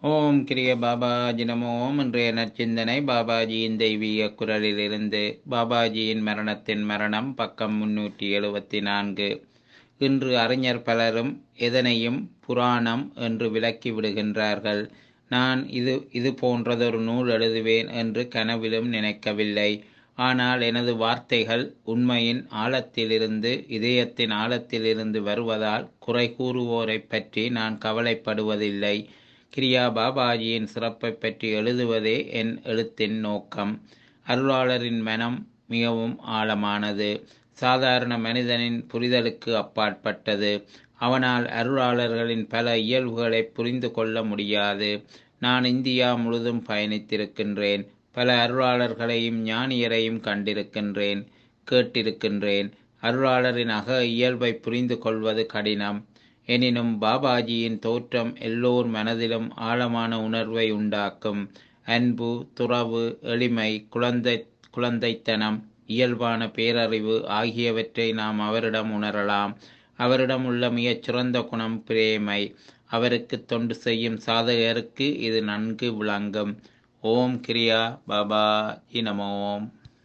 ஓம் கிரிய பாபாஜி நமோ ஓம் இன்றைய நற்சிந்தனை பாபாஜியின் தெய்வீக குரலிலிருந்து பாபாஜியின் மரணத்தின் மரணம் பக்கம் முன்னூற்றி எழுபத்தி நான்கு இன்று அறிஞர் பலரும் எதனையும் புராணம் என்று விலக்கி விடுகின்றார்கள் நான் இது இது போன்றதொரு நூல் எழுதுவேன் என்று கனவிலும் நினைக்கவில்லை ஆனால் எனது வார்த்தைகள் உண்மையின் ஆழத்திலிருந்து இதயத்தின் ஆழத்திலிருந்து வருவதால் குறை கூறுவோரை பற்றி நான் கவலைப்படுவதில்லை கிரியா பாபாஜியின் சிறப்பை பற்றி எழுதுவதே என் எழுத்தின் நோக்கம் அருளாளரின் மனம் மிகவும் ஆழமானது சாதாரண மனிதனின் புரிதலுக்கு அப்பாற்பட்டது அவனால் அருளாளர்களின் பல இயல்புகளை புரிந்து கொள்ள முடியாது நான் இந்தியா முழுதும் பயணித்திருக்கின்றேன் பல அருளாளர்களையும் ஞானியரையும் கண்டிருக்கின்றேன் கேட்டிருக்கின்றேன் அருளாளரின் அக இயல்பை புரிந்து கொள்வது கடினம் எனினும் பாபாஜியின் தோற்றம் எல்லோர் மனதிலும் ஆழமான உணர்வை உண்டாக்கும் அன்பு துறவு எளிமை குழந்தை குழந்தைத்தனம் இயல்பான பேரறிவு ஆகியவற்றை நாம் அவரிடம் உணரலாம் அவரிடம் உள்ள மிகச் சிறந்த குணம் பிரேமை அவருக்கு தொண்டு செய்யும் சாதகருக்கு இது நன்கு விளங்கும் ஓம் கிரியா பாபா நமோம்